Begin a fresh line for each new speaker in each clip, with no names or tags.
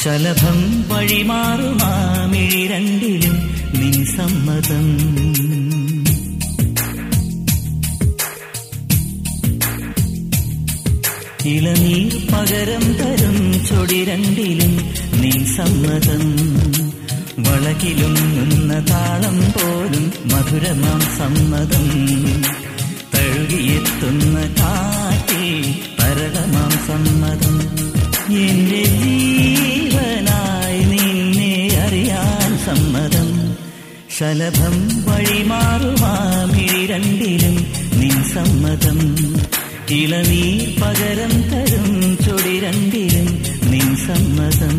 ശലഭം വഴിമാറുമാമിഴി രണ്ടിലും നിൻ സമ്മതം ഇളനീർ പകരം തരും ചൊടി രണ്ടിലും നിൻ സമ്മതം വളകിലും നിന്ന താളം പോലും മധുരമാം സമ്മതം തഴുകിയെത്തുന്ന കാറ്റിൽ തരളമാം സമ്മതം എന്റെ ജീവനായി നിന്നെ അറിയാൻ സമ്മതം ശലഭം വഴിമാറുമാമിഴി രണ്ടിലും നിൻ സമ്മതം ഇളനീർ പകരം തരും ചൊടി രണ്ടിലും നിൻ സമ്മതം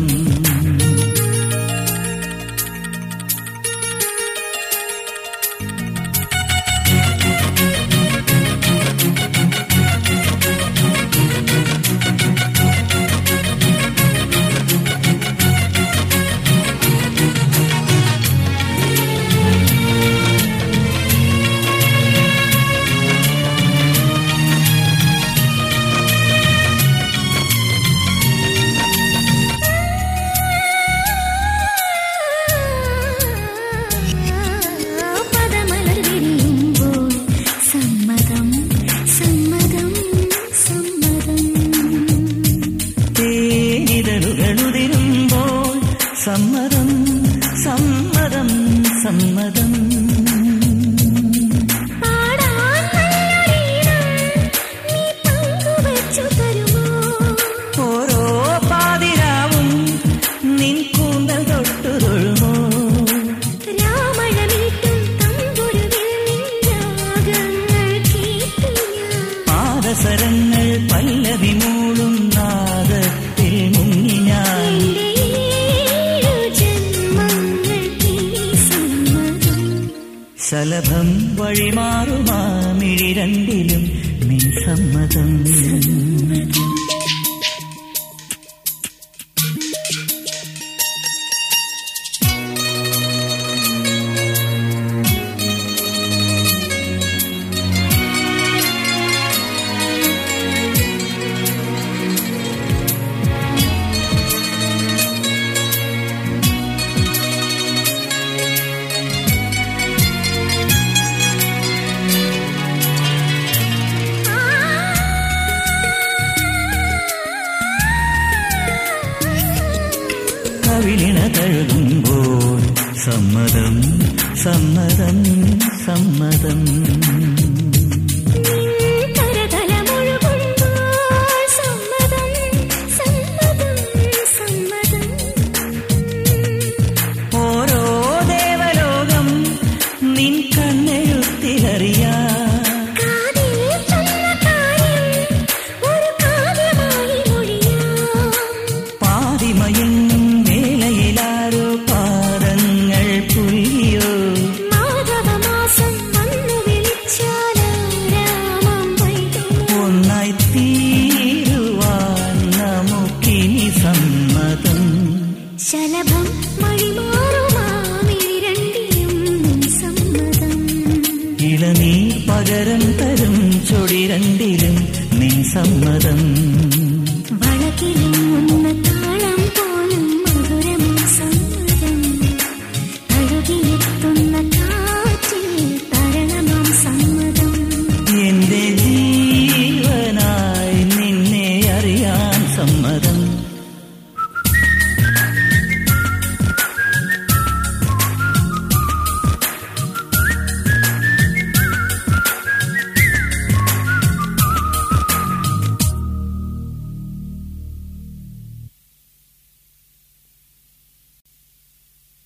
പദമലർ വിരിയുമ്പോൾ സമ്മതം സമ്മതം സമ്മതം
തേനിതളുകളുതിരുമ്പോൾ സമ്മതം സമ്മതം സമ്മതം
പാടാൻ നല്ലൊരീണം നീ പങ്കുവച്ചു തരുമോ
ഓരോ പാതിരാവും നിൻ കൂന്തൽ തൊട്ടു തൊഴുമോ
രാമഴ വീട്ടും തമ്പുരുവിൽ രാഗങ്ങൾ കേട്ടു ഞാൻ
പാദസരങ്ങൾ പല്ലവി മൂളും നാദത്തിൽ മുങ്ങി ഞാൻ
എന്റെ ഏഴു ജന്മങ്ങൾക്കീ സമ്മതം
ശലഭം വഴിമാറുമാമിഴി രണ്ടിലും നിൻ സമ്മതം കവിളിണ തഴുകുമ്പോൾ സമ്മതം സമ്മതം സമ്മതം
കരതലമൊഴുകുമ്പോൾ സമ്മതം സമ്മതം സമ്മതം
ഓരോ ദേവലോകം നിൻ കണ്ണെഴുത്തിലറിയാം
കാതിൽ ചൊന്ന കാര്യം ഒരു കാവ്യമായി മൊഴിയാം
പാതിമയങ്ങും വേളയിലാരോ പാദങ്ങൾ പുലിയോ
മാധവമാസം വന്നു വിളിച്ചാലാരാമം വൈകുമോ
ഒന്നായി തീരുവാൻ നമുക്കിനി സമ്മതം
ശലഭം വഴിമാറുമാമിഴി രണ്ടിലും സമ്മതം
ഇളനീർ പകരം തരും ചൊടി രണ്ടിലും നിൻ സമ്മതം